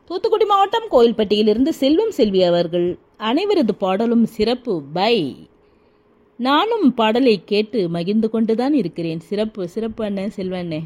தூத்துக்குடி மாவட்டம் கோயில்பட்டியிலிருந்து செல்வம் செல்வி அவர்கள் அனைவரது பாடலும் சிறப்பு பை நானும் பாடலை கேட்டு மகிழ்ந்து கொண்டுதான் இருக்கிறேன் சிறப்பு சிறப்பு அண்ணன் செல்வ அண்ணே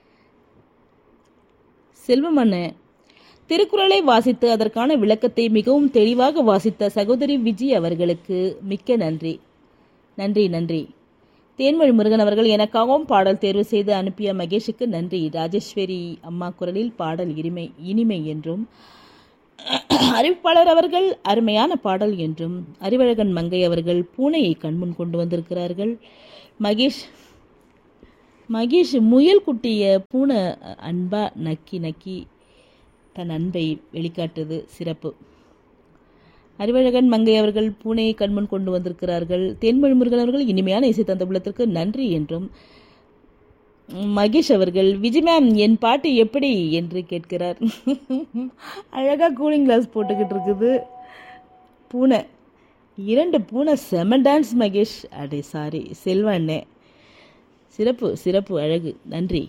செல்வம் அண்ணன் திருக்குறளை வாசித்து அதற்கான விளக்கத்தை மிகவும் தெளிவாக வாசித்த சகோதரி விஜி அவர்களுக்கு மிக்க நன்றி நன்றி நன்றி தேன்மொழி முருகன் அவர்கள் எனக்காகவும் பாடல் தேர்வு செய்து அனுப்பிய மகேஷுக்கு நன்றி ராஜேஸ்வரி அம்மா குரலில் பாடல் இனிமை இனிமை என்றும் அறிவிப்பாளர் அவர்கள் அருமையான பாடல் என்றும் அறிவழகன் மங்கை அவர்கள் பூனையை கண்முன் கொண்டு வந்திருக்கிறார்கள் மகேஷ் மகேஷ் முயல் குட்டிய பூனை அன்பா நக்கி நக்கி தன் அன்பை வெளிக்காட்டுது சிறப்பு அறிவழகன் மங்கை அவர்கள் பூனையை கண்முன் கொண்டு வந்திருக்கிறார்கள் தேன்மொழி முருகன் அவர்கள் இனிமையான இசை தந்த உள்ளத்திற்கு நன்றி என்றும் மகேஷ் அவர்கள் விஜய் மேம் என் பாட்டு எப்படி என்று கேட்கிறார் அழகாக கூலிங் கிளாஸ் போட்டுக்கிட்டு இருக்குது பூனை இரண்டு பூனை செம டான்ஸ் மகேஷ் அடே சாரி செல்வா அண்ணே சிறப்பு சிறப்பு அழகு நன்றி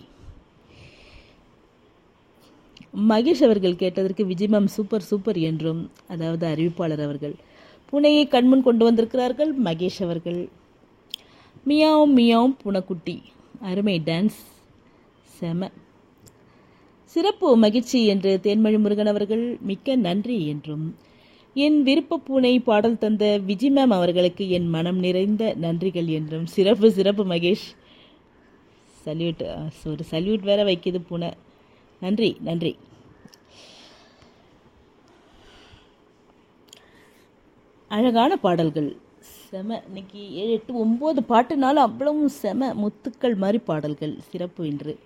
மகேஷ் அவர்கள் கேட்டதற்கு விஜய் மேம் சூப்பர் சூப்பர் என்றும் அதாவது அறிவிப்பாளர் அவர்கள் பூனையை கண்முன் கொண்டு வந்திருக்கிறார்கள் மகேஷ் அவர்கள் மியாவும் மியாவும் பூனைக்குட்டி அருமை டான்ஸ் செம சிறப்பு மகிழ்ச்சி என்று தேன்மொழி முருகன் அவர்கள் மிக்க நன்றி என்றும் என் விருப்ப பூனை பாடல் தந்த விஜய் மேம் அவர்களுக்கு என் மனம் நிறைந்த நன்றிகள் என்றும் சிறப்பு சிறப்பு மகேஷ் சல்யூட் ஒரு சல்யூட் வேற வைக்கிது பூனை நன்றி நன்றி அழகான பாடல்கள் செம இன்னைக்கு ஏழு எட்டு ஒம்பது பாட்டுனாலும் அவ்வளவும் செம முத்துக்கள் மாதிரி பாடல்கள் சிறப்பு இன்று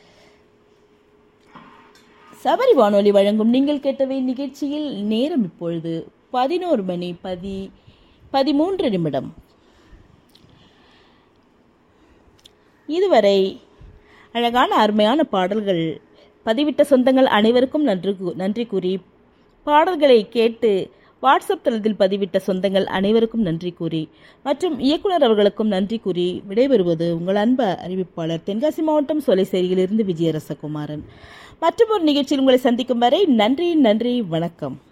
சபரி வானொலி வழங்கும் நீங்கள் கேட்டவை நிகழ்ச்சியில் நேரம் இப்பொழுது பதினோரு மணி பதி பதிமூன்று நிமிடம் இதுவரை அழகான அருமையான பாடல்கள் பதிவிட்ட சொந்தங்கள் அனைவருக்கும் நன்றி கூ- நன்றி கூறி பாடல்களை கேட்டு வாட்ஸ்அப் தளத்தில் பதிவிட்ட சொந்தங்கள் அனைவருக்கும் நன்றி கூறி மற்றும் இயக்குனர் அவர்களுக்கும் நன்றி கூறி விடைபெறுவது உங்கள் அன்பு அறிவிப்பாளர் தென்காசி மாவட்டம் சொலைசேரியிலிருந்து விஜயரசகுமாரன் மற்றும் ஒரு நிகழ்ச்சியில் உங்களை சந்திக்கும் வரை நன்றி நன்றி வணக்கம்